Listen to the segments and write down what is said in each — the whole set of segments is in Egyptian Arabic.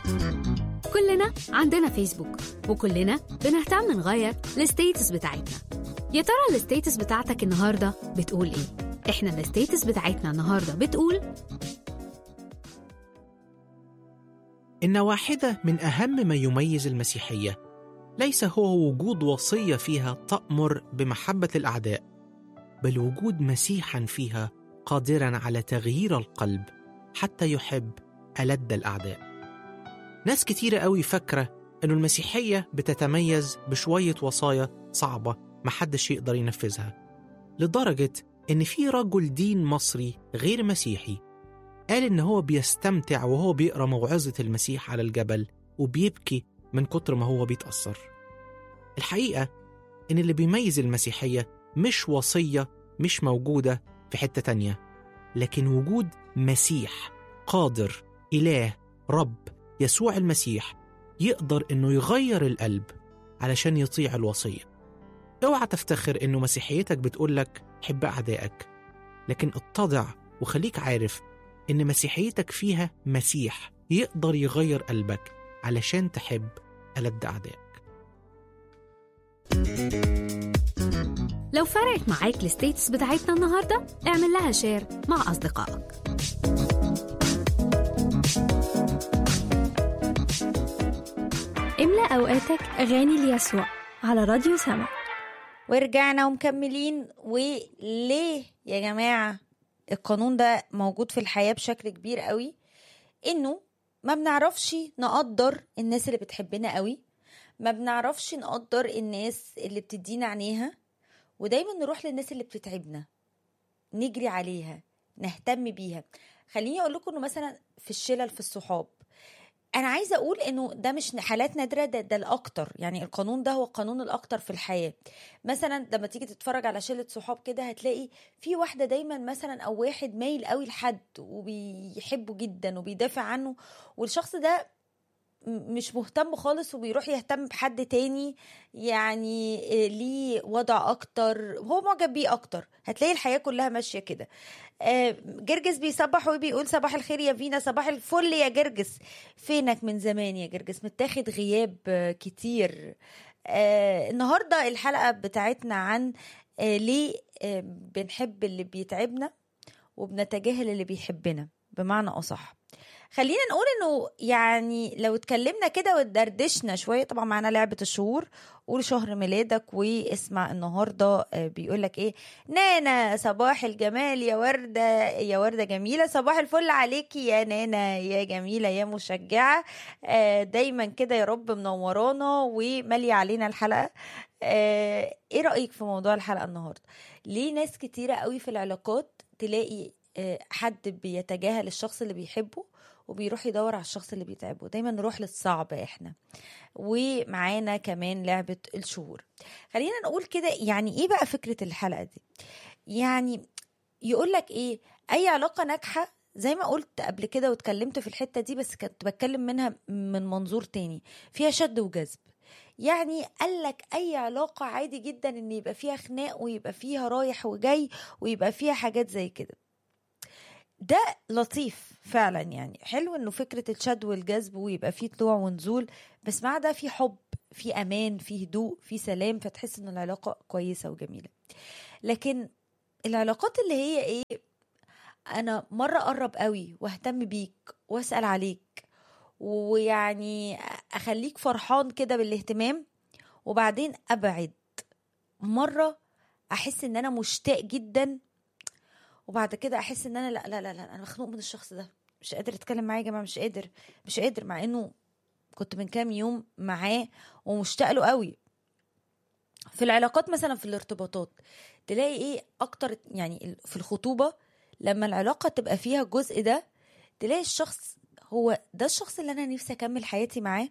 كلنا عندنا فيسبوك وكلنا بنهتم نغير الستيتس بتاعتنا يا ترى الستيتس بتاعتك النهارده بتقول ايه احنا الستيتس بتاعتنا النهارده بتقول إن واحدة من أهم ما يميز المسيحية ليس هو وجود وصية فيها تأمر بمحبة الأعداء، بل وجود مسيحا فيها قادرا على تغيير القلب حتى يحب ألد الأعداء. ناس كتيرة قوي فاكرة إنه المسيحية بتتميز بشوية وصايا صعبة محدش يقدر ينفذها، لدرجة إن في رجل دين مصري غير مسيحي قال إن هو بيستمتع وهو بيقرأ موعظة المسيح على الجبل وبيبكي من كتر ما هو بيتأثر. الحقيقة إن اللي بيميز المسيحية مش وصية مش موجودة في حتة تانية، لكن وجود مسيح قادر إله رب يسوع المسيح يقدر إنه يغير القلب علشان يطيع الوصية. اوعى تفتخر إنه مسيحيتك بتقولك حب أعدائك، لكن اتضع وخليك عارف إن مسيحيتك فيها مسيح يقدر يغير قلبك علشان تحب ألد أعدائك لو فرقت معاك الستيتس بتاعتنا النهارده اعمل لها شير مع أصدقائك املأ أوقاتك أغاني ليسوع على راديو سما ورجعنا ومكملين وليه يا جماعة القانون ده موجود في الحياة بشكل كبير قوي انه ما بنعرفش نقدر الناس اللي بتحبنا قوي ما بنعرفش نقدر الناس اللي بتدينا عينيها ودايما نروح للناس اللي بتتعبنا نجري عليها نهتم بيها خليني اقول لكم انه مثلا في الشلل في الصحاب انا عايزه اقول انه ده مش حالات نادره ده, ده الاكتر يعني القانون ده هو القانون الاكتر في الحياه مثلا لما تيجي تتفرج على شله صحاب كده هتلاقي في واحده دايما مثلا او واحد مايل قوي لحد وبيحبه جدا وبيدافع عنه والشخص ده م- مش مهتم خالص وبيروح يهتم بحد تاني يعني آه، ليه وضع اكتر هو معجب بيه اكتر هتلاقي الحياه كلها ماشيه كده آه، جرجس بيصبح وبيقول صباح الخير يا فينا صباح الفل يا جرجس فينك من زمان يا جرجس متاخد غياب آه، كتير آه، النهارده الحلقه بتاعتنا عن آه، ليه آه، بنحب اللي بيتعبنا وبنتجاهل اللي بيحبنا بمعنى اصح خلينا نقول انه يعني لو اتكلمنا كده واتدردشنا شويه طبعا معانا لعبه الشهور قول شهر ميلادك واسمع النهارده بيقول لك ايه نانا صباح الجمال يا ورده يا ورده جميله صباح الفل عليكي يا نانا يا جميله يا مشجعه آه، دايما كده يا رب منورانا وماليه علينا الحلقه آه، ايه رايك في موضوع الحلقه النهارده ليه ناس كتيره قوي في العلاقات تلاقي آه، حد بيتجاهل الشخص اللي بيحبه وبيروح يدور على الشخص اللي بيتعبه دايما نروح للصعب احنا ومعانا كمان لعبة الشهور خلينا نقول كده يعني ايه بقى فكرة الحلقة دي يعني يقول لك ايه اي علاقة ناجحة زي ما قلت قبل كده واتكلمت في الحتة دي بس كنت بتكلم منها من منظور تاني فيها شد وجذب يعني قال لك اي علاقة عادي جدا ان يبقى فيها خناق ويبقى فيها رايح وجاي ويبقى فيها حاجات زي كده ده لطيف فعلا يعني حلو انه فكره الشد والجذب ويبقى فيه طلوع ونزول بس مع ده في حب في امان في هدوء في سلام فتحس ان العلاقه كويسه وجميله لكن العلاقات اللي هي ايه انا مره اقرب قوي واهتم بيك واسال عليك ويعني اخليك فرحان كده بالاهتمام وبعدين ابعد مره احس ان انا مشتاق جدا وبعد كده احس ان انا لا لا لا, لا انا مخنوق من الشخص ده مش قادر اتكلم معاه يا جماعه مش قادر مش قادر مع انه كنت من كام يوم معاه ومشتاق له قوي في العلاقات مثلا في الارتباطات تلاقي ايه اكتر يعني في الخطوبه لما العلاقه تبقى فيها الجزء ده تلاقي الشخص هو ده الشخص اللي انا نفسي اكمل حياتي معاه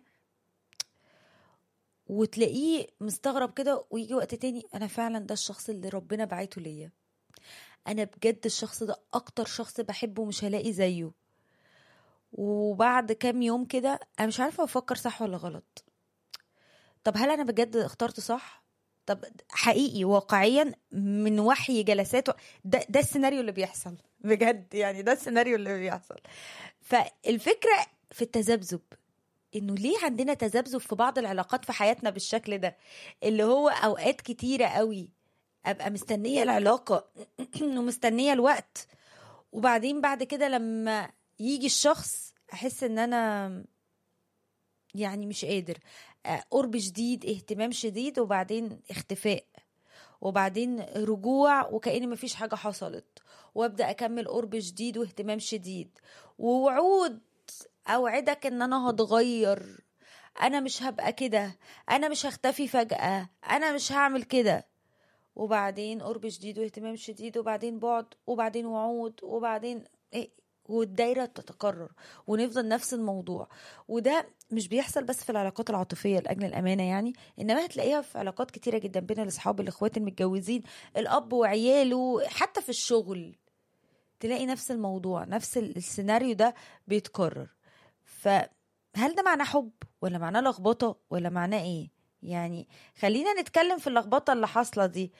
وتلاقيه مستغرب كده ويجي وقت تاني انا فعلا ده الشخص اللي ربنا بعته ليا انا بجد الشخص ده اكتر شخص بحبه مش هلاقي زيه وبعد كام يوم كده انا مش عارفه افكر صح ولا غلط طب هل انا بجد اخترت صح طب حقيقي واقعيا من وحي جلسات ده ده السيناريو اللي بيحصل بجد يعني ده السيناريو اللي بيحصل فالفكره في التذبذب انه ليه عندنا تذبذب في بعض العلاقات في حياتنا بالشكل ده اللي هو اوقات كتيره قوي ابقى مستنيه العلاقه ومستنيه الوقت وبعدين بعد كده لما يجي الشخص احس ان انا يعني مش قادر آه، قرب شديد اهتمام شديد وبعدين اختفاء وبعدين رجوع وكأن مفيش حاجة حصلت وابدأ أكمل قرب شديد واهتمام شديد ووعود أوعدك إن أنا هتغير أنا مش هبقى كده أنا مش هختفي فجأة أنا مش هعمل كده وبعدين قرب شديد واهتمام شديد وبعدين بعد وبعدين وعود وبعدين إيه والدايرة تتكرر ونفضل نفس الموضوع وده مش بيحصل بس في العلاقات العاطفية لأجل الأمانة يعني إنما هتلاقيها في علاقات كتيرة جدا بين الأصحاب الإخوات المتجوزين الأب وعياله حتى في الشغل تلاقي نفس الموضوع نفس ال- السيناريو ده بيتكرر فهل ده معناه حب ولا معناه لخبطة ولا معناه إيه يعني خلينا نتكلم في اللخبطة اللي حاصلة دي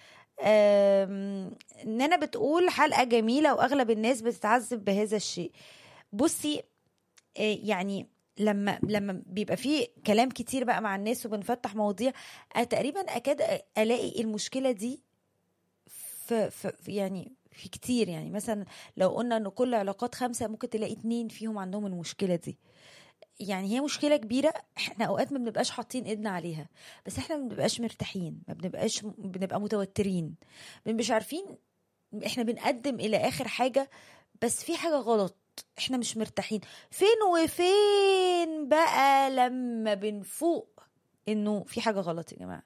أم، نانا بتقول حلقة جميلة وأغلب الناس بتتعذب بهذا الشيء بصي آه، يعني لما لما بيبقى في كلام كتير بقى مع الناس وبنفتح مواضيع أنا تقريبا اكاد الاقي المشكله دي في, في في- يعني في كتير يعني مثلا لو قلنا ان كل علاقات خمسه ممكن تلاقي اتنين فيهم عندهم المشكله دي يعني هي مشكله كبيره احنا اوقات ما بنبقاش حاطين ايدنا عليها بس احنا ما بنبقاش مرتاحين ما بنبقاش بنبقى متوترين ما بنبقاش عارفين احنا بنقدم الى اخر حاجه بس في حاجه غلط احنا مش مرتاحين فين وفين بقى لما بنفوق انه في حاجه غلط يا جماعه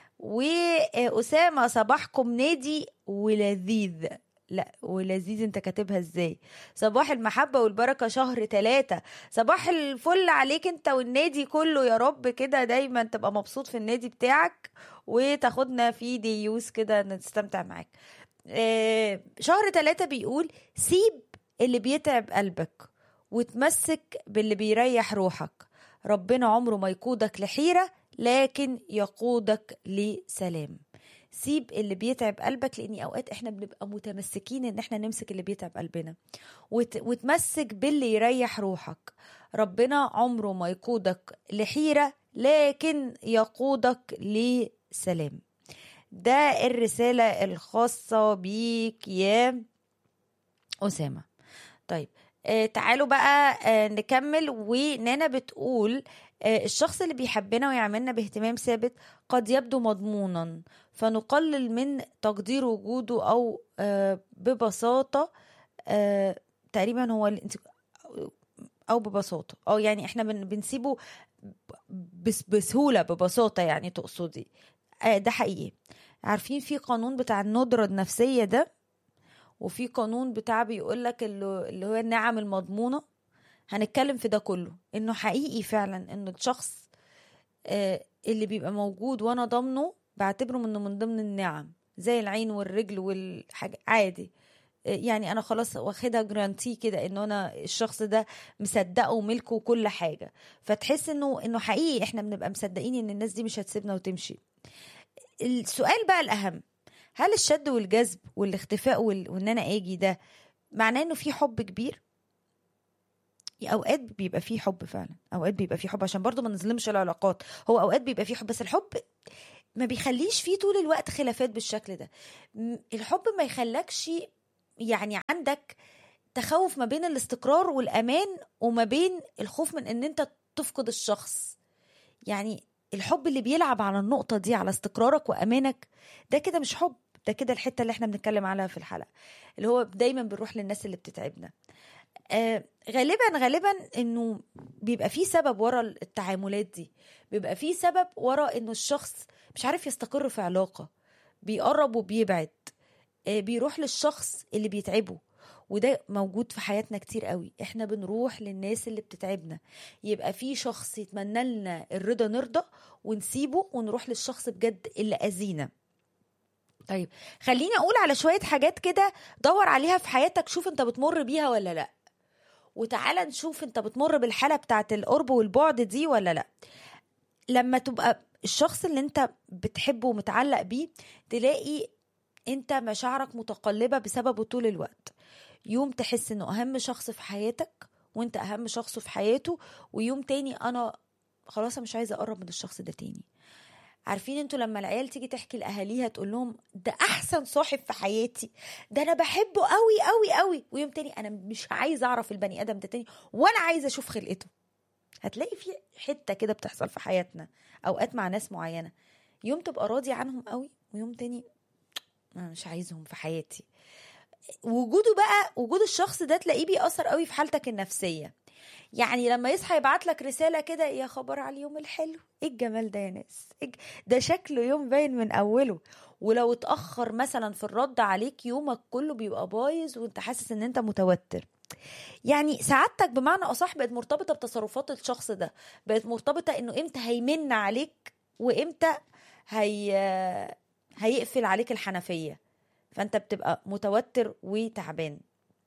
واسامه صباحكم نادي ولذيذ لا ولذيذ انت كاتبها ازاي صباح المحبة والبركة شهر ثلاثة صباح الفل عليك انت والنادي كله يا رب كده دايما تبقى مبسوط في النادي بتاعك وتاخدنا في ديوس كده نستمتع معاك آه، شهر ثلاثة بيقول سيب اللي بيتعب قلبك وتمسك باللي بيريح روحك ربنا عمره ما يقودك لحيرة لكن يقودك لسلام سيب اللي بيتعب قلبك لاني اوقات احنا بنبقى متمسكين ان احنا نمسك اللي بيتعب قلبنا وت... وتمسك باللي يريح روحك ربنا عمره ما يقودك لحيرة لكن يقودك لسلام ده الرسالة الخاصة بيك يا أسامة طيب آه تعالوا بقى آه نكمل ونانا بتقول آه الشخص اللي بيحبنا ويعملنا باهتمام ثابت قد يبدو مضمونا فنقلل من تقدير وجوده أو آه ببساطة آه تقريبا هو اللي انت او ببساطه او يعني احنا بن بنسيبه بس بسهوله ببساطه يعني تقصدي آه ده حقيقي عارفين في قانون بتاع الندره النفسيه ده وفي قانون بتاع بيقول لك اللي اللي هو النعم المضمونه هنتكلم في ده كله انه حقيقي فعلا ان الشخص آه اللي بيبقى موجود وانا ضامنه بعتبره انه من ضمن النعم زي العين والرجل والحاجة عادي يعني انا خلاص واخدها جرانتي كده انه انا الشخص ده مصدقه وملكه وكل حاجه فتحس انه انه حقيقي احنا بنبقى مصدقين ان الناس دي مش هتسيبنا وتمشي السؤال بقى الاهم هل الشد والجذب والاختفاء وال... وان انا اجي ده معناه انه في حب كبير اوقات بيبقى فيه حب فعلا اوقات بيبقى فيه حب عشان برضو ما نظلمش العلاقات هو اوقات بيبقى فيه حب بس الحب ما بيخليش فيه طول الوقت خلافات بالشكل ده الحب ما يخلكش يعني عندك تخوف ما بين الاستقرار والامان وما بين الخوف من ان انت تفقد الشخص يعني الحب اللي بيلعب على النقطة دي على استقرارك وأمانك ده كده مش حب ده كده الحتة اللي احنا بنتكلم عليها في الحلقة اللي هو دايما بنروح للناس اللي بتتعبنا آه غالبا غالبا انه بيبقى في سبب ورا التعاملات دي بيبقى في سبب ورا انه الشخص مش عارف يستقر في علاقة بيقرب وبيبعد آه بيروح للشخص اللي بيتعبه وده موجود في حياتنا كتير قوي احنا بنروح للناس اللي بتتعبنا يبقى في شخص يتمنى لنا الرضا نرضى ونسيبه ونروح للشخص بجد اللي اذينا طيب خليني اقول على شويه حاجات كده دور عليها في حياتك شوف انت بتمر بيها ولا لا وتعالى نشوف انت بتمر بالحاله بتاعت القرب والبعد دي ولا لا لما تبقى الشخص اللي انت بتحبه ومتعلق بيه تلاقي انت مشاعرك متقلبه بسببه طول الوقت يوم تحس انه اهم شخص في حياتك وانت اهم شخص في حياته ويوم تاني انا خلاص انا مش عايزه اقرب من الشخص ده تاني عارفين انتوا لما العيال تيجي تحكي لاهاليها تقول لهم ده احسن صاحب في حياتي ده انا بحبه قوي قوي قوي ويوم تاني انا مش عايزه اعرف البني ادم ده تاني ولا عايزه اشوف خلقته هتلاقي في حته كده بتحصل في حياتنا اوقات مع ناس معينه يوم تبقى راضي عنهم قوي ويوم تاني انا مش عايزهم في حياتي وجوده بقى وجود الشخص ده تلاقيه بيأثر قوي في حالتك النفسيه يعني لما يصحى يبعت لك رساله كده يا خبر على اليوم الحلو ايه الجمال ده يا ناس إيه الج- ده شكله يوم باين من اوله ولو اتاخر مثلا في الرد عليك يومك كله بيبقى بايظ وانت حاسس ان انت متوتر يعني سعادتك بمعنى اصح بقت مرتبطه بتصرفات الشخص ده بقت مرتبطه انه امتى هيمن عليك وامتى هي هيقفل عليك الحنفيه فانت بتبقى متوتر وتعبان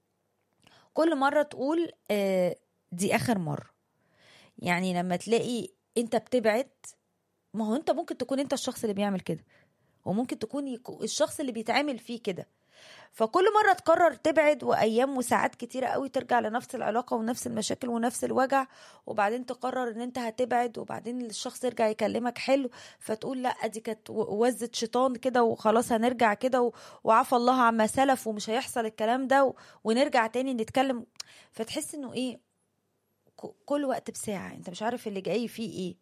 كل مره تقول آه، دي اخر مره يعني لما تلاقي انت بتبعد ما هو انت ممكن تكون انت الشخص اللي بيعمل كده وممكن تكون يكو- الشخص اللي بيتعامل فيه كده فكل مرة تقرر تبعد وأيام وساعات كتيرة قوي ترجع لنفس العلاقة ونفس المشاكل ونفس الوجع وبعدين تقرر ان انت هتبعد وبعدين الشخص يرجع يكلمك حلو فتقول لا دي كانت و- وزة شيطان كده وخلاص هنرجع كده و- وعفى الله عما سلف ومش هيحصل الكلام ده و- ونرجع تاني نتكلم فتحس انه ايه ك- كل وقت بساعة انت مش عارف اللي جاي فيه ايه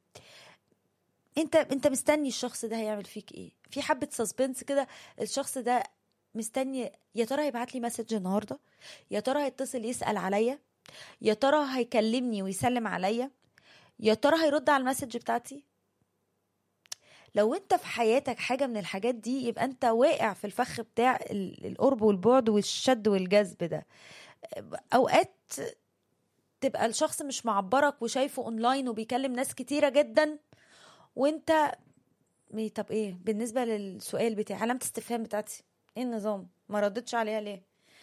انت انت مستني الشخص ده هيعمل فيك ايه في حبة سسبنس كده الشخص ده مستني يا ترى هيبعت لي مسج النهارده يا ترى هيتصل يسأل عليا يا ترى هيكلمني ويسلم عليا يا ترى هيرد على المسج بتاعتي لو انت في حياتك حاجة من الحاجات دي يبقى انت واقع في الفخ بتاع ال- القرب والبعد والشد والجذب ده اوقات تبقى الشخص مش معبرك وشايفه اونلاين وبيكلم ناس كتيرة جدا وانت مي- طب ايه بالنسبة للسؤال بتاعي علامة استفهام بتاعتي ايه النظام ما ردتش عليها ليه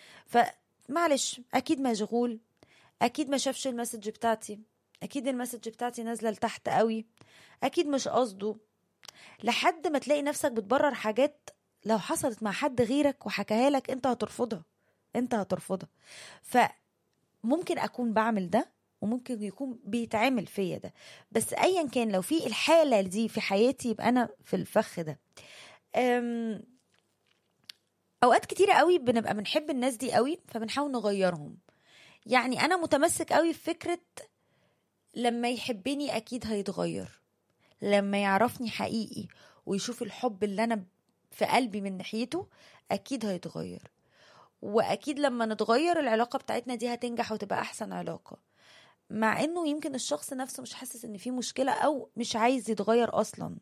فمعلش اكيد مشغول اكيد ما شافش المسج بتاعتي اكيد المسج بتاعتي نازله لتحت قوي اكيد مش قصده لحد ما تلاقي نفسك بتبرر حاجات لو حصلت مع حد غيرك وحكاها لك انت هترفضها انت هترفضها فممكن اكون بعمل ده وممكن يكون بيتعمل فيا ده بس ايا كان لو في الحاله دي في حياتي يبقى انا في الفخ ده أم اوقات كتيرة قوي بنبقى بنحب الناس دي قوي فبنحاول نغيرهم يعني انا متمسك قوي في فكرة لما يحبني اكيد هيتغير لما يعرفني حقيقي ويشوف الحب اللي انا في قلبي من ناحيته اكيد هيتغير واكيد لما نتغير العلاقة بتاعتنا دي هتنجح وتبقى احسن علاقة مع انه يمكن الشخص نفسه مش حاسس ان في مشكلة او مش عايز يتغير اصلا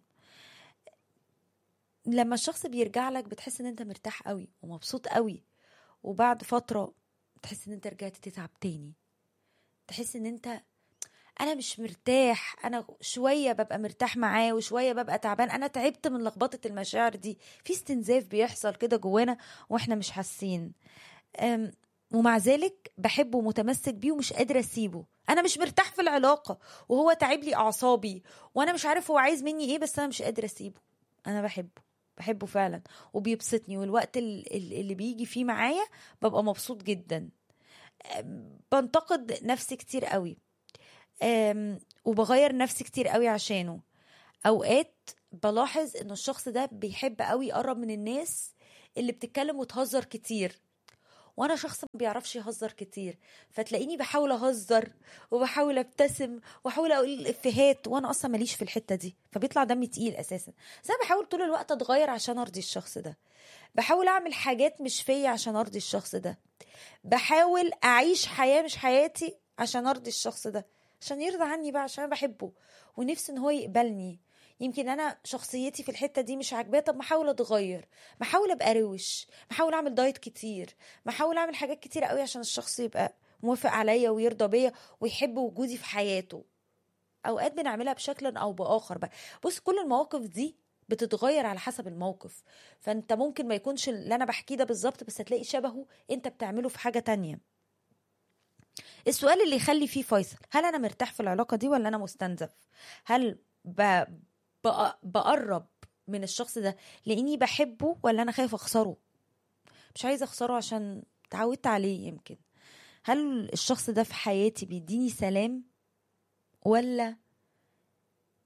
لما الشخص بيرجع لك بتحس ان انت مرتاح قوي ومبسوط قوي وبعد فترة تحس ان انت رجعت تتعب تاني تحس ان انت انا مش مرتاح انا شوية ببقى مرتاح معاه وشوية ببقى تعبان انا تعبت من لخبطة المشاعر دي في استنزاف بيحصل كده جوانا واحنا مش حاسين أم، ومع ذلك بحبه ومتمسك بيه ومش قادرة اسيبه انا مش مرتاح في العلاقة وهو تعب لي اعصابي وانا مش عارف هو عايز مني ايه بس انا مش قادرة اسيبه انا بحبه بحبه فعلا وبيبسطني والوقت ال- ال- اللي بيجي فيه معايا ببقى مبسوط جدا أم، بنتقد نفسي كتير قوي أم، وبغير نفسي كتير قوي عشانه اوقات بلاحظ ان الشخص ده بيحب قوي يقرب من الناس اللي بتتكلم وتهزر كتير وانا شخص ما بيعرفش يهزر كتير فتلاقيني بحاول اهزر وبحاول ابتسم واحاول اقول الافيهات وانا اصلا ماليش في الحته دي فبيطلع دمي تقيل اساسا بس انا بحاول طول الوقت اتغير عشان ارضي الشخص ده بحاول اعمل حاجات مش فيا عشان ارضي الشخص ده بحاول اعيش حياه مش حياتي عشان ارضي الشخص ده عشان يرضى عني بقى عشان انا بحبه ونفسي ان هو يقبلني يمكن انا شخصيتي في الحته دي مش عاجباه طب ما احاول اتغير ما احاول ابقى روش ما احاول اعمل دايت كتير ما احاول اعمل حاجات كتير قوي عشان الشخص يبقى موافق عليا ويرضى بيا ويحب وجودي في حياته اوقات بنعملها بشكل او باخر بقى بص كل المواقف دي بتتغير على حسب الموقف فانت ممكن ما يكونش اللي انا بحكيه ده بالظبط بس هتلاقي شبهه انت بتعمله في حاجه تانية السؤال اللي يخلي فيه فيصل هل انا مرتاح في العلاقه دي ولا انا مستنزف هل ب... بق- بقرب من الشخص ده لاني بحبه ولا انا خايف اخسره مش عايزه اخسره عشان اتعودت عليه يمكن هل الشخص ده في حياتي بيديني سلام ولا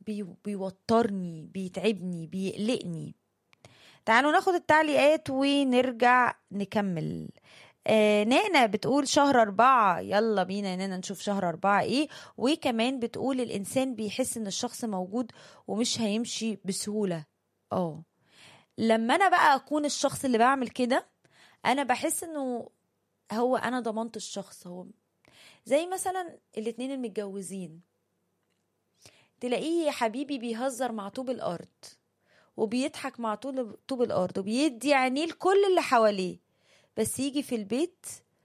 بي بيوترني بيتعبني بيقلقني تعالوا ناخد التعليقات ونرجع نكمل آه نانا بتقول شهر أربعة يلا بينا يا نانا نشوف شهر أربعة إيه وكمان بتقول الإنسان بيحس إن الشخص موجود ومش هيمشي بسهولة اه لما أنا بقى أكون الشخص اللي بعمل كده أنا بحس إنه هو أنا ضمنت الشخص هو زي مثلا الاتنين المتجوزين تلاقيه يا حبيبي بيهزر مع طوب الأرض وبيضحك مع طول طوب الأرض وبيدي عينيه لكل اللي حواليه بس يجي في البيت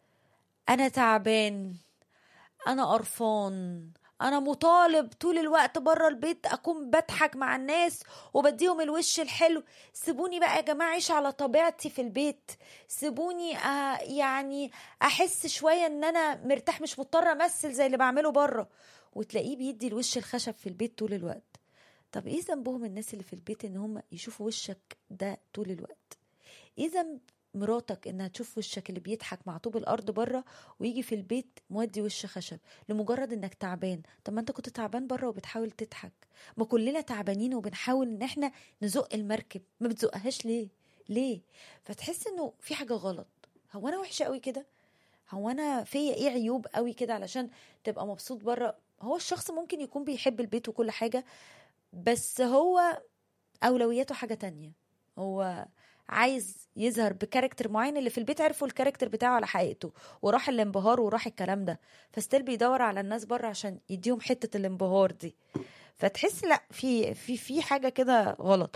أنا تعبان أنا قرفان أنا مطالب طول الوقت بره البيت أكون بضحك مع الناس وبديهم الوش الحلو سيبوني بقى يا جماعة أعيش على طبيعتي في البيت سيبوني آه يعني أحس شوية إن أنا مرتاح مش مضطرة أمثل زي اللي بعمله بره وتلاقيه بيدي الوش الخشب في البيت طول الوقت طب ايه ذنبهم الناس اللي في البيت ان هم يشوفوا وشك ده طول الوقت ايه ذنب مراتك انها تشوف وشك اللي بيضحك مع طوب الارض بره ويجي في البيت مودي وش خشب لمجرد انك تعبان طب ما انت كنت تعبان بره وبتحاول تضحك ما كلنا تعبانين وبنحاول ان احنا نزق المركب ما بتزقهاش ليه ليه فتحس انه في حاجه غلط هو انا وحشه قوي كده هو انا فيا ايه عيوب قوي كده علشان تبقى مبسوط بره هو الشخص ممكن يكون بيحب البيت وكل حاجه بس هو اولوياته حاجه تانية هو عايز يظهر بكاركتر معين اللي في البيت عرفوا الكاركتر بتاعه على حقيقته وراح الانبهار وراح الكلام ده فستيل بيدور على الناس بره عشان يديهم حته الانبهار دي فتحس لا في في في حاجه كده غلط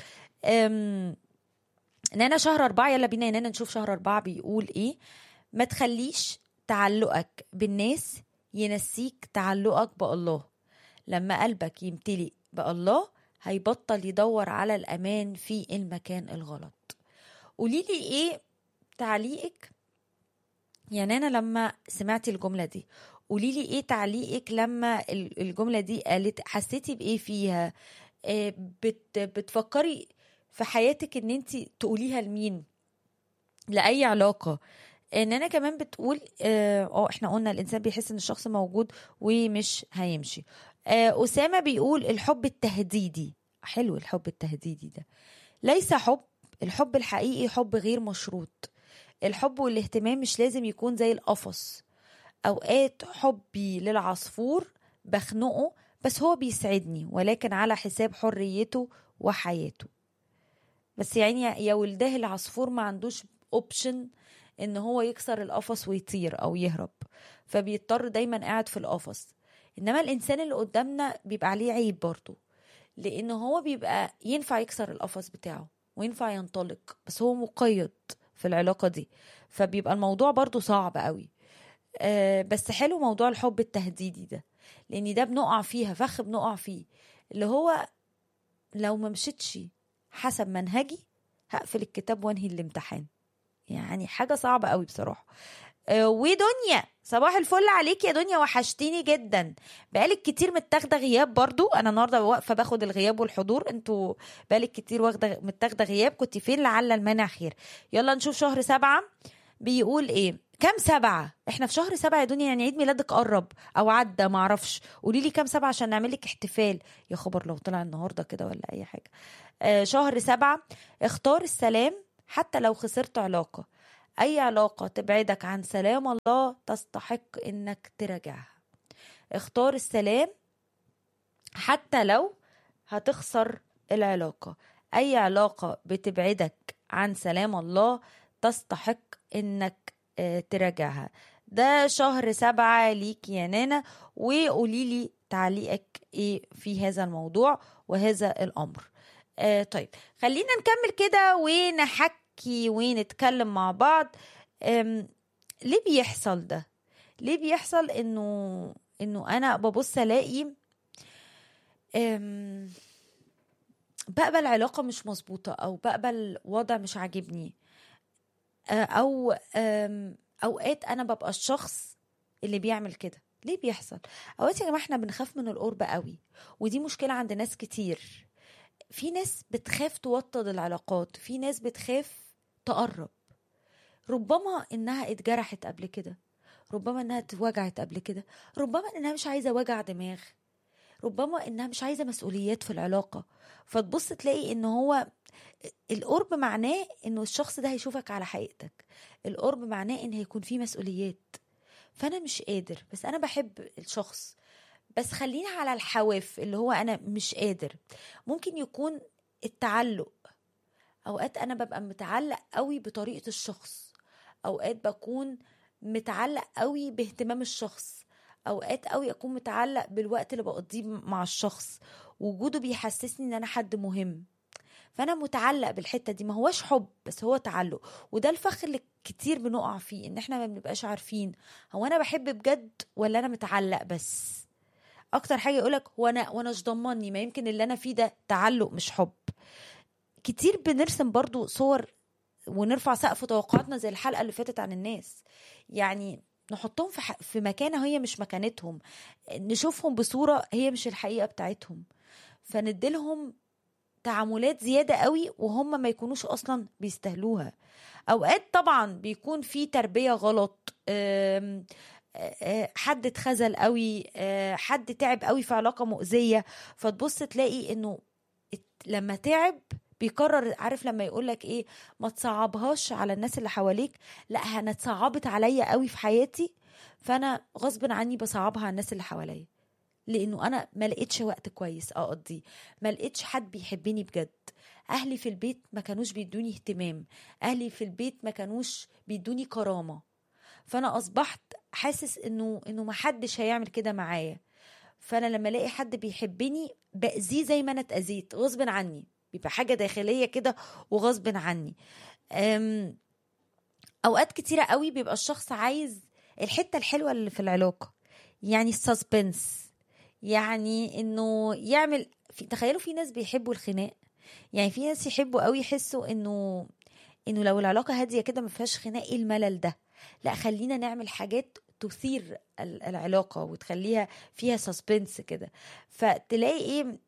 أم نانا شهر أربعة يلا بينا يا نانا نشوف شهر أربعة بيقول إيه ما تخليش تعلقك بالناس ينسيك تعلقك بالله لما قلبك يمتلئ بالله هيبطل يدور على الأمان في المكان الغلط قوليلي إيه تعليقك يا نانا لما سمعتي الجملة دي قوليلي إيه تعليقك لما الجملة دي قالت حسيتي بإيه فيها آه بت بتفكري في حياتك ان انت تقوليها لمين لاي علاقه ان انا كمان بتقول اه احنا قلنا الانسان بيحس ان الشخص موجود ومش هيمشي آه اسامه بيقول الحب التهديدي حلو الحب التهديدي ده ليس حب الحب الحقيقي حب غير مشروط الحب والاهتمام مش لازم يكون زي القفص اوقات حبي للعصفور بخنقه بس هو بيسعدني ولكن على حساب حريته وحياته بس يعني يا ولداه العصفور ما عندوش اوبشن ان هو يكسر القفص ويطير او يهرب فبيضطر دايما قاعد في القفص انما الانسان اللي قدامنا بيبقى عليه عيب برضه لان هو بيبقى ينفع يكسر القفص بتاعه وينفع ينطلق بس هو مقيد في العلاقة دي فبيبقى الموضوع برضه صعب قوي آه بس حلو موضوع الحب التهديدي ده لان ده بنقع فيها فخ بنقع فيه اللي هو لو ما مشيتش حسب منهجي هقفل الكتاب وانهي الامتحان يعني حاجة صعبة قوي بصراحة أه ودنيا صباح الفل عليك يا دنيا وحشتيني جدا بقالك كتير متاخده غياب برضو انا النهارده واقفه باخد الغياب والحضور انتوا بقالك كتير واخده متاخده غياب كنت فين لعل المانع خير يلا نشوف شهر سبعة بيقول ايه كام سبعة احنا في شهر سبعة يا دنيا يعني عيد ميلادك قرب او عدى معرفش قولي لي كام سبعة عشان نعمل لك احتفال يا خبر لو طلع النهارده كده ولا اي حاجه آه شهر سبعة اختار السلام حتى لو خسرت علاقه اي علاقه تبعدك عن سلام الله تستحق انك تراجعها اختار السلام حتى لو هتخسر العلاقه اي علاقه بتبعدك عن سلام الله تستحق انك تراجعها ده شهر سبعة ليك يا نانا وقولي لي تعليقك ايه في هذا الموضوع وهذا الامر آه طيب خلينا نكمل كده ونحكي ونتكلم مع بعض ليه بيحصل ده ليه بيحصل انه انه انا ببص الاقي بقبل علاقه مش مظبوطه او بقبل وضع مش عاجبني او اوقات انا ببقى الشخص اللي بيعمل كده ليه بيحصل اوقات يا جماعه احنا بنخاف من القرب قوي ودي مشكله عند ناس كتير في ناس بتخاف توطد العلاقات في ناس بتخاف تقرب ربما انها اتجرحت قبل كده ربما انها اتوجعت قبل كده ربما انها مش عايزه وجع دماغ ربما انها مش عايزه مسؤوليات في العلاقه فتبص تلاقي ان هو القرب معناه انه الشخص ده هيشوفك على حقيقتك القرب معناه ان هيكون فيه مسؤوليات فانا مش قادر بس انا بحب الشخص بس خلينا على الحواف اللي هو انا مش قادر ممكن يكون التعلق اوقات انا ببقى متعلق قوي بطريقه الشخص اوقات بكون متعلق قوي باهتمام الشخص اوقات قوي اكون متعلق بالوقت اللي بقضيه مع الشخص وجوده بيحسسني ان انا حد مهم فانا متعلق بالحته دي ما هوش حب بس هو تعلق وده الفخ اللي كتير بنقع فيه ان احنا ما بنبقاش عارفين هو انا بحب بجد ولا انا متعلق بس اكتر حاجه يقولك هو انا وانا مش ضمني ما يمكن اللي انا فيه ده تعلق مش حب كتير بنرسم برضو صور ونرفع سقف توقعاتنا زي الحلقه اللي فاتت عن الناس يعني نحطهم في ح... في مكانه هي مش مكانتهم نشوفهم بصوره هي مش الحقيقه بتاعتهم فنديلهم تعاملات زياده قوي وهم ما يكونوش اصلا بيستهلوها اوقات طبعا بيكون في تربيه غلط أم... حد اتخذل قوي حد تعب قوي في علاقه مؤذيه فتبص تلاقي انه لما تعب بيقرر عارف لما يقول لك ايه ما تصعبهاش على الناس اللي حواليك لا انا اتصعبت عليا قوي في حياتي فانا غصب عني بصعبها على الناس اللي حواليا لانه انا ما لقيتش وقت كويس اقضيه ما لقيتش حد بيحبني بجد اهلي في البيت ما كانوش بيدوني اهتمام اهلي في البيت ما كانوش بيدوني كرامه فانا اصبحت حاسس انه انه ما حدش هيعمل كده معايا فانا لما الاقي حد بيحبني باذيه زي ما انا اتاذيت غصب عني بيبقى حاجه داخليه كده وغصب عني أم اوقات كتيره قوي بيبقى الشخص عايز الحته الحلوه اللي في العلاقه يعني السسبنس يعني انه يعمل في تخيلوا في ناس بيحبوا الخناق يعني في ناس يحبوا قوي يحسوا انه انه لو العلاقه هاديه كده ما فيهاش خناق ايه الملل ده لا خلينا نعمل حاجات تثير العلاقه وتخليها فيها سسبنس كده فتلاقي ايه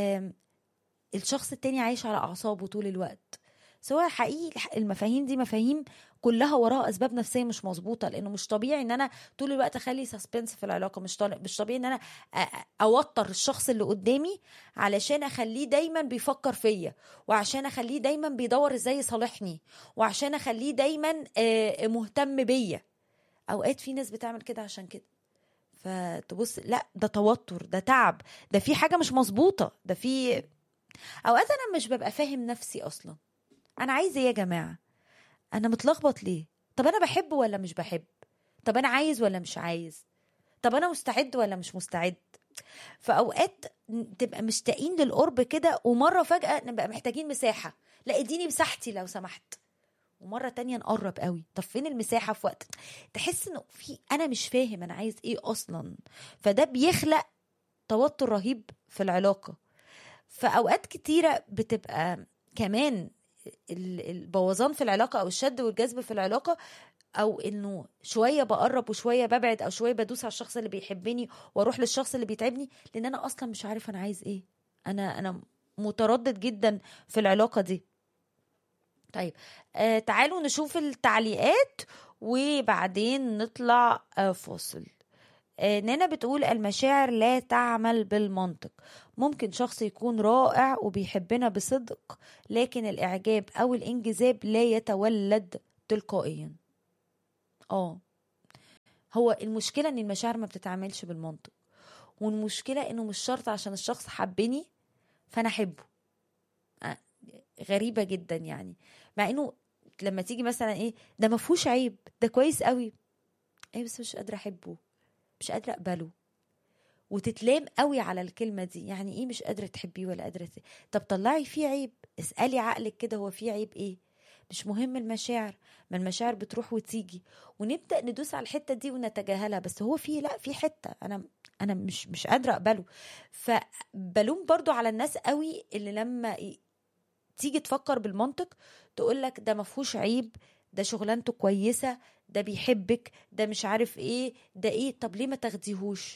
الشخص التاني عايش على اعصابه طول الوقت سواء حقيقي المفاهيم دي مفاهيم كلها وراها اسباب نفسيه مش مظبوطه لانه مش طبيعي ان انا طول الوقت اخلي سسبنس في العلاقه مش طالع مش طبيعي ان انا اوتر الشخص اللي قدامي علشان اخليه دايما بيفكر فيا وعشان اخليه دايما بيدور ازاي يصالحني وعشان اخليه دايما مهتم بيا اوقات في ناس بتعمل كده عشان كده فتبص لا ده توتر ده تعب ده في حاجه مش مظبوطه ده في اوقات انا مش ببقى فاهم نفسي اصلا انا عايز ايه يا جماعه انا متلخبط ليه طب انا بحب ولا مش بحب طب انا عايز ولا مش عايز طب انا مستعد ولا مش مستعد فاوقات تبقى مشتاقين للقرب كده ومره فجاه نبقى محتاجين مساحه لا اديني مساحتي لو سمحت ومره تانية نقرب قوي طب فين المساحه في وقت تحس انه في انا مش فاهم انا عايز ايه اصلا فده بيخلق توتر رهيب في العلاقه فاوقات كتيره بتبقى كمان البوظان في العلاقه او الشد والجذب في العلاقه او انه شويه بقرب وشويه ببعد او شويه بدوس على الشخص اللي بيحبني واروح للشخص اللي بيتعبني لان انا اصلا مش عارف انا عايز ايه انا انا متردد جدا في العلاقه دي طيب آه تعالوا نشوف التعليقات وبعدين نطلع آه فاصل آه نانا بتقول المشاعر لا تعمل بالمنطق ممكن شخص يكون رائع وبيحبنا بصدق لكن الإعجاب أو الانجذاب لا يتولد تلقائيا اه هو المشكلة ان المشاعر ما بتتعاملش بالمنطق والمشكلة انه مش شرط عشان الشخص حبني فانا احبه آه غريبة جدا يعني مع انه لما تيجي مثلا ايه ده ما فيهوش عيب ده كويس قوي ايه بس مش قادرة احبه مش قادرة اقبله وتتلام قوي على الكلمة دي يعني ايه مش قادرة تحبيه ولا قادرة ت... طب طلعي فيه عيب اسألي عقلك كده هو فيه عيب ايه مش مهم المشاعر ما المشاعر بتروح وتيجي ونبدا ندوس على الحته دي ونتجاهلها بس هو في لا في حته انا انا مش مش قادره اقبله فبلوم برضو على الناس قوي اللي لما تيجي تفكر بالمنطق تقول لك ده ما فيهوش عيب ده شغلانته كويسه ده بيحبك ده مش عارف ايه ده ايه طب ليه ما تاخديهوش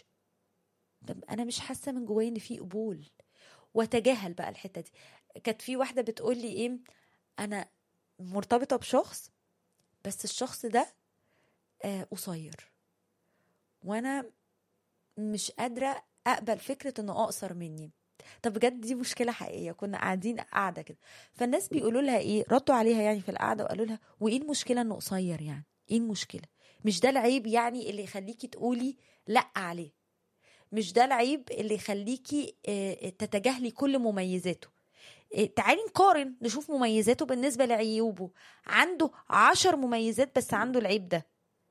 طب انا مش حاسه من جوايا ان في قبول واتجاهل بقى الحته دي كانت في واحده بتقول لي ايه انا مرتبطه بشخص بس الشخص ده آه قصير وانا مش قادره اقبل فكره انه اقصر مني طب بجد دي مشكله حقيقيه كنا قاعدين قاعده كده فالناس بيقولوا لها ايه ردوا عليها يعني في القعده وقالوا لها وايه المشكله انه قصير يعني ايه المشكله مش ده العيب يعني اللي يخليكي تقولي لا عليه مش ده العيب اللي يخليكي آه، تتجاهلي كل مميزاته آه، تعالي نقارن نشوف مميزاته بالنسبة لعيوبه عنده عشر مميزات بس عنده العيب ده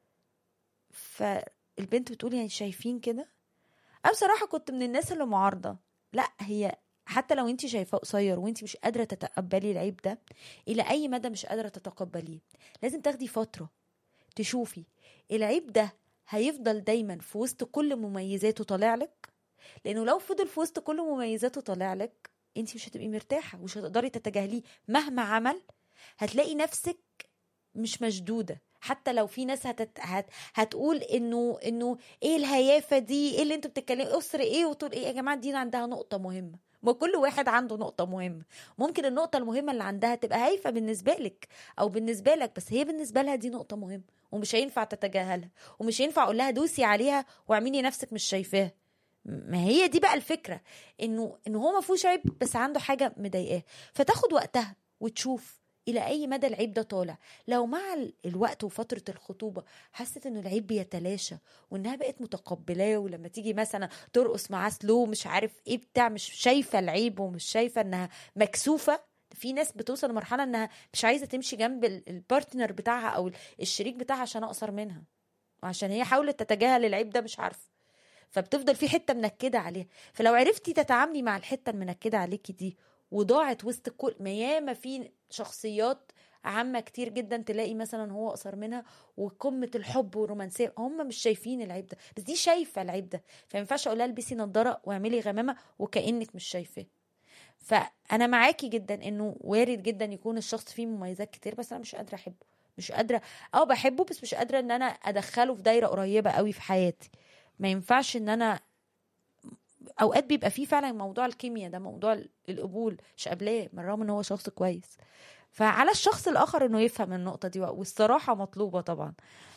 فالبنت بتقول يعني شايفين كده انا بصراحة كنت من الناس اللي معارضة لا هي حتى لو انت شايفاه قصير وانت مش قادرة تتقبلي العيب ده الى اي مدى مش قادرة تتقبليه لازم تاخدي فترة تشوفي العيب ده هيفضل دايما في وسط كل مميزاته طالع لك لانه لو فضل في وسط كل مميزاته طالع لك انت مش هتبقي مرتاحه ومش هتقدري تتجاهليه مهما عمل هتلاقي نفسك مش مشدوده حتى لو في ناس هتت... هت... هتقول انه انه ايه الهيافه دي ايه اللي انتوا بتتكلموا اسر ايه وتقول ايه يا جماعه دي عندها نقطه مهمه ما كل واحد عنده نقطة مهمة ممكن النقطة المهمة اللي عندها تبقى هايفة بالنسبة لك أو بالنسبة لك بس هي بالنسبة لها دي نقطة مهمة ومش هينفع تتجاهلها ومش هينفع أقول لها دوسي عليها واعملي نفسك مش شايفاها ما هي دي بقى الفكرة إنه إنه هو ما فيهوش عيب بس عنده حاجة مضايقاه فتاخد وقتها وتشوف الى اي مدى العيب ده طالع لو مع ال- الوقت وفتره الخطوبه حست انه العيب بيتلاشى وانها بقت متقبلاه ولما تيجي مثلا ترقص معاه سلو مش عارف ايه بتاع مش شايفه العيب ومش شايفه انها مكسوفه في ناس بتوصل لمرحله انها مش عايزه تمشي جنب ال- البارتنر بتاعها او الشريك بتاعها عشان اقصر منها وعشان هي حاولت تتجاهل العيب ده مش عارفه فبتفضل في حته منكده عليها فلو عرفتي تتعاملي مع الحته المنكده عليكي دي وضاعت وسط كل ما ياما في شخصيات عامة كتير جدا تلاقي مثلا هو أقصر منها وقمة الحب والرومانسية هم مش شايفين العيب ده بس دي شايفة العيب ده فما ينفعش أقول لها البسي نضارة واعملي غمامة وكأنك مش شايفاه فأنا معاكي جدا إنه وارد جدا يكون الشخص فيه مميزات كتير بس أنا مش قادرة أحبه مش قادرة أه بحبه بس مش قادرة إن أنا أدخله في دايرة قريبة قوي في حياتي ما ينفعش إن أنا اوقات بيبقى فيه فعلا موضوع الكيمياء ده موضوع القبول مش قابلاه من رغم ان هو شخص كويس فعلى الشخص الاخر انه يفهم النقطه دي والصراحه مطلوبه طبعا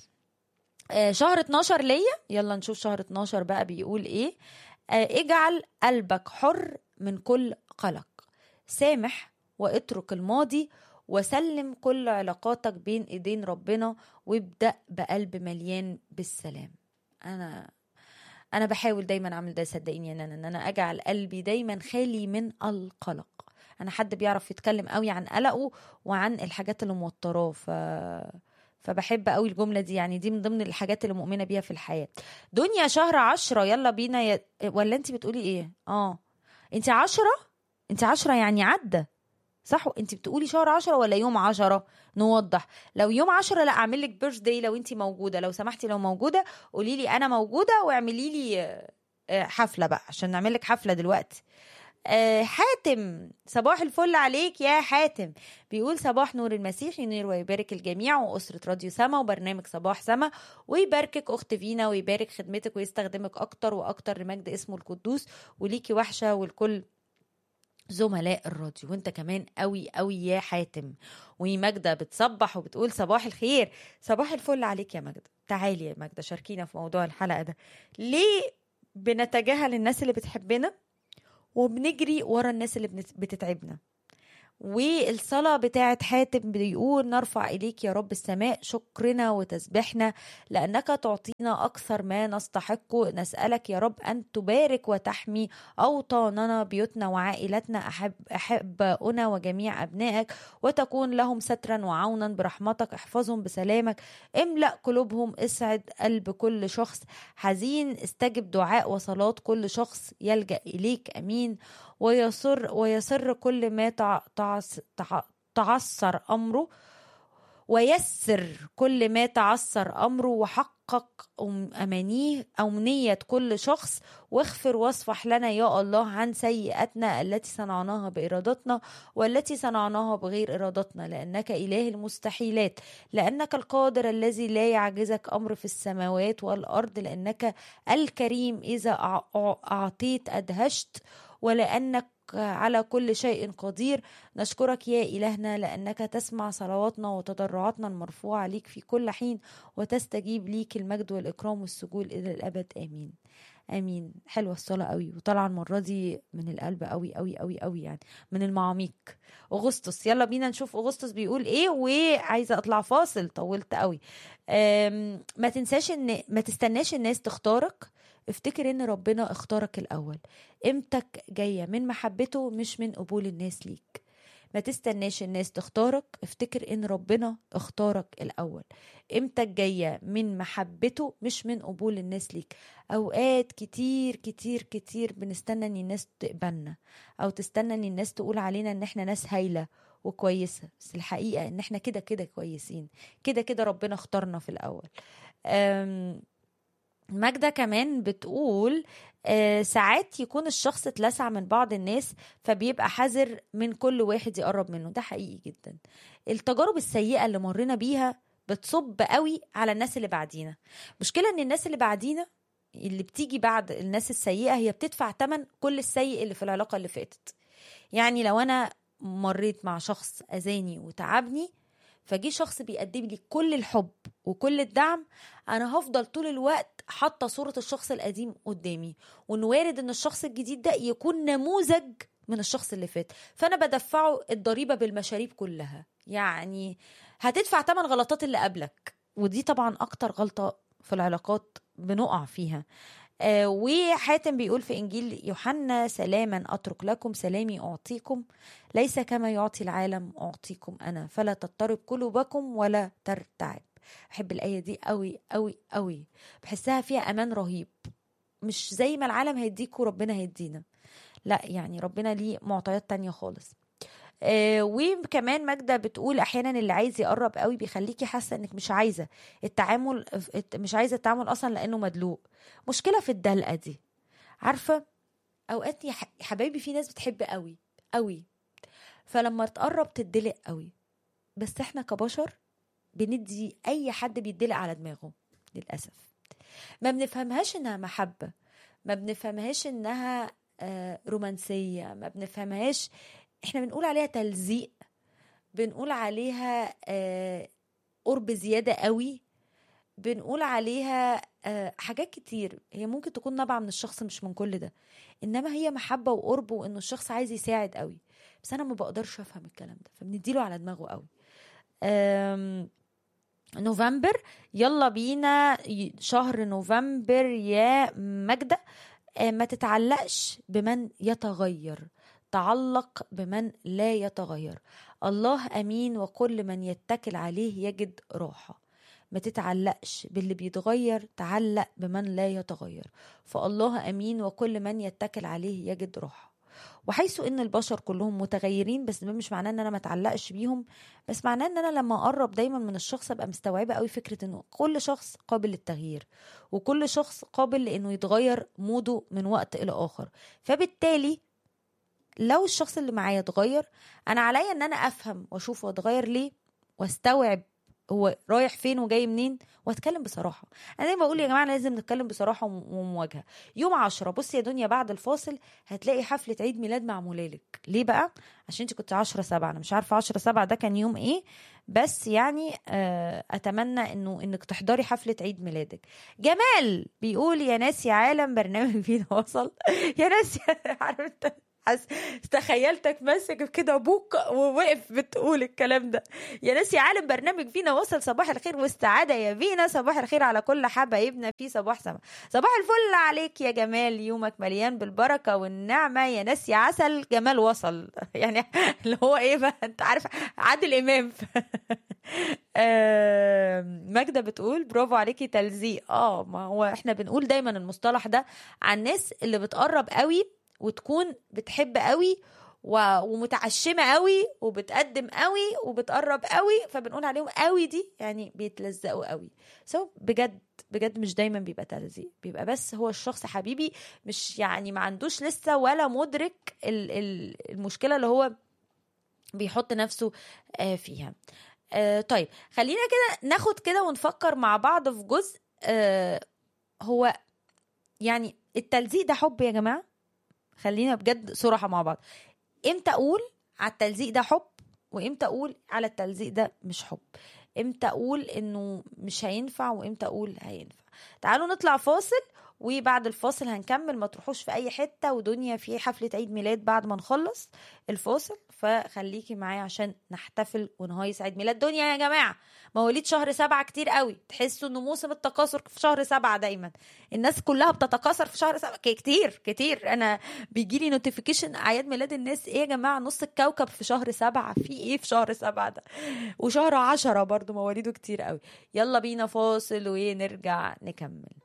آه، شهر 12 ليا يلا نشوف شهر 12 بقى بيقول ايه آه، اجعل قلبك حر من كل قلق سامح واترك الماضي وسلم كل علاقاتك بين ايدين ربنا وابدأ بقلب مليان بالسلام انا انا بحاول دايما اعمل ده صدقيني ان انا ان انا اجعل قلبي دايما خالي من القلق انا حد بيعرف يتكلم قوي عن قلقه وعن الحاجات اللي موتراه ف فبحب قوي الجملة دي يعني دي من ضمن الحاجات اللي مؤمنة بيها في الحياة دنيا شهر عشرة يلا بينا ي... ولا انت بتقولي ايه اه انت عشرة انت عشرة يعني عدى صح انت بتقولي شهر عشرة ولا يوم عشرة نوضح لو يوم عشرة لا اعمل لك بيرث داي لو انت موجودة لو سمحتي لو موجودة قولي لي انا موجودة واعملي لي آه، آه، حفلة بقى عشان نعمل لك حفلة دلوقتي آه، حاتم صباح الفل عليك يا حاتم بيقول صباح نور المسيح ينير ويبارك الجميع وأسرة راديو سما وبرنامج صباح سما ويباركك أخت فينا ويبارك خدمتك ويستخدمك أكتر وأكتر لمجد اسمه القدوس وليكي وحشة والكل زملاء الراديو وانت كمان قوي قوي يا حاتم وماجدة بتصبح وبتقول صباح الخير صباح الفل عليك يا ماجدة تعالي يا ماجدة شاركينا في موضوع الحلقة ده ليه بنتجاهل الناس اللي بتحبنا وبنجري ورا الناس اللي بنت- بتتعبنا والصلاة بتاعت حاتم بيقول نرفع إليك يا رب السماء شكرنا وتسبحنا لأنك تعطينا أكثر ما نستحقه نسألك يا رب أن تبارك وتحمي أوطاننا بيوتنا وعائلتنا أحب أحباؤنا وجميع أبنائك وتكون لهم سترا وعونا برحمتك احفظهم بسلامك املأ قلوبهم اسعد قلب كل شخص حزين استجب دعاء وصلاة كل شخص يلجأ إليك أمين ويسر ويسر كل ما تع- تعس تع- تعثر أمره ويسر كل ما تعثر أمره وحقق أم- أمانيه أمنية كل شخص واغفر واصفح لنا يا الله عن سيئاتنا التي صنعناها بإرادتنا والتي صنعناها بغير إرادتنا لأنك إله المستحيلات لأنك القادر الذي لا يعجزك أمر في السماوات والأرض لأنك الكريم إذا أع- أع- أعطيت أدهشت ولأنك على كل شيء قدير نشكرك يا إلهنا لأنك تسمع صلواتنا وتضرعاتنا المرفوعة ليك في كل حين وتستجيب ليك المجد والإكرام والسجود إلى الأبد آمين امين حلوه الصلاه قوي وطالعه المره دي من القلب قوي قوي قوي قوي يعني من المعاميق اغسطس يلا بينا نشوف اغسطس بيقول ايه وعايزه اطلع فاصل طولت قوي أم، ما تنساش ان ما تستناش الناس تختارك افتكر ان ربنا اختارك الاول قيمتك جايه من محبته مش من قبول الناس ليك ما تستناش الناس تختارك افتكر ان ربنا اختارك الاول قيمتك جايه من محبته مش من قبول الناس ليك اوقات كتير كتير كتير بنستنى ان الناس تقبلنا او تستنى ان الناس تقول علينا ان احنا ناس هايله وكويسه بس الحقيقه ان احنا كده كده كويسين كده كده ربنا اختارنا في الاول أم ماجدة كمان بتقول آه ساعات يكون الشخص اتلسع من بعض الناس فبيبقى حذر من كل واحد يقرب منه ده حقيقي جدا التجارب السيئة اللي مرينا بيها بتصب قوي على الناس اللي بعدينا مشكلة ان الناس اللي بعدينا اللي بتيجي بعد الناس السيئة هي بتدفع تمن كل السيء اللي في العلاقة اللي فاتت يعني لو انا مريت مع شخص اذاني وتعبني فجي شخص بيقدم لي كل الحب وكل الدعم انا هفضل طول الوقت حاطه صوره الشخص القديم قدامي وان وارد ان الشخص الجديد ده يكون نموذج من الشخص اللي فات فانا بدفعه الضريبه بالمشاريب كلها يعني هتدفع تمن غلطات اللي قبلك ودي طبعا اكتر غلطه في العلاقات بنقع فيها آه وحاتم بيقول في انجيل يوحنا سلاما اترك لكم سلامي اعطيكم ليس كما يعطي العالم اعطيكم انا فلا تضطرب قلوبكم ولا ترتعب بحب الايه دي قوي قوي قوي بحسها فيها امان رهيب مش زي ما العالم هيديك وربنا هيدينا لا يعني ربنا ليه معطيات تانية خالص آه وكمان ماجدة بتقول احيانا اللي عايز يقرب قوي بيخليكي حاسه انك مش عايزه التعامل مش عايزه التعامل اصلا لانه مدلوق مشكله في الدلقه دي عارفه اوقات يا حبايبي في ناس بتحب قوي قوي فلما تقرب تدلق قوي بس احنا كبشر بندي اي حد بيدلق على دماغه للاسف ما بنفهمهاش انها محبه ما بنفهمهاش انها آه رومانسيه ما بنفهمهاش احنا بنقول عليها تلزيق بنقول عليها آه قرب زياده قوي بنقول عليها آه حاجات كتير هي ممكن تكون نابعه من الشخص مش من كل ده انما هي محبه وقرب وانه الشخص عايز يساعد قوي بس انا ما بقدرش افهم الكلام ده فبنديله على دماغه قوي نوفمبر يلا بينا شهر نوفمبر يا ماجدة ما تتعلقش بمن يتغير تعلق بمن لا يتغير الله امين وكل من يتكل عليه يجد راحه ما تتعلقش باللي بيتغير تعلق بمن لا يتغير فالله امين وكل من يتكل عليه يجد راحه وحيث ان البشر كلهم متغيرين بس ده مش معناه ان انا ما اتعلقش بيهم بس معناه ان انا لما اقرب دايما من الشخص ابقى مستوعبه قوي فكره انه كل شخص قابل للتغيير وكل شخص قابل لانه يتغير موده من وقت الى اخر فبالتالي لو الشخص اللي معايا اتغير انا عليا ان انا افهم واشوف هو اتغير ليه واستوعب هو رايح فين وجاي منين واتكلم بصراحه انا دايما بقول يا جماعه لازم نتكلم بصراحه ومواجهه يوم عشرة بصي يا دنيا بعد الفاصل هتلاقي حفله عيد ميلاد معموله لك ليه بقى عشان انت كنت عشرة سبعة انا مش عارفه عشرة سبعة ده كان يوم ايه بس يعني آه اتمنى انه انك تحضري حفله عيد ميلادك جمال بيقول يا ناس يا عالم برنامج فينا وصل يا ناس يا عارف انت حس تخيلتك ماسك كده ابوك ووقف بتقول الكلام ده يا ناس يا عالم برنامج فينا وصل صباح الخير والسعاده يا فينا صباح الخير على كل حبايبنا في صباح سما صباح الفل عليك يا جمال يومك مليان بالبركه والنعمه يا ناس يا عسل جمال وصل يعني اللي هو ايه بقى انت عارف عادل امام ماجدة بتقول برافو عليكي تلزيق اه ما هو احنا بنقول دايما المصطلح ده عن الناس اللي بتقرب قوي وتكون بتحب قوي و... ومتعشمه قوي وبتقدم قوي وبتقرب قوي فبنقول عليهم قوي دي يعني بيتلزقوا قوي سو so بجد بجد مش دايما بيبقى تلزيق بيبقى بس هو الشخص حبيبي مش يعني ما عندوش لسه ولا مدرك ال... ال... المشكله اللي هو بيحط نفسه فيها طيب خلينا كده ناخد كده ونفكر مع بعض في جزء هو يعني التلزيق ده حب يا جماعه خلينا بجد صراحه مع بعض امتى اقول على التلزيق ده حب وامتى اقول على التلزيق ده مش حب امتى اقول انه مش هينفع وامتى اقول هينفع تعالوا نطلع فاصل وبعد الفاصل هنكمل ما تروحوش في اي حته ودنيا في حفله عيد ميلاد بعد ما نخلص الفاصل فخليكي معايا عشان نحتفل ونهيص عيد ميلاد دنيا يا جماعه مواليد شهر سبعة كتير قوي تحسوا انه موسم التكاثر في شهر سبعة دايما الناس كلها بتتكاثر في شهر سبعة ك- كتير كتير انا بيجي لي نوتيفيكيشن اعياد ميلاد الناس ايه يا جماعه نص الكوكب في شهر سبعة في ايه في شهر سبعة ده وشهر عشرة برضو مواليده كتير قوي يلا بينا فاصل ونرجع نكمل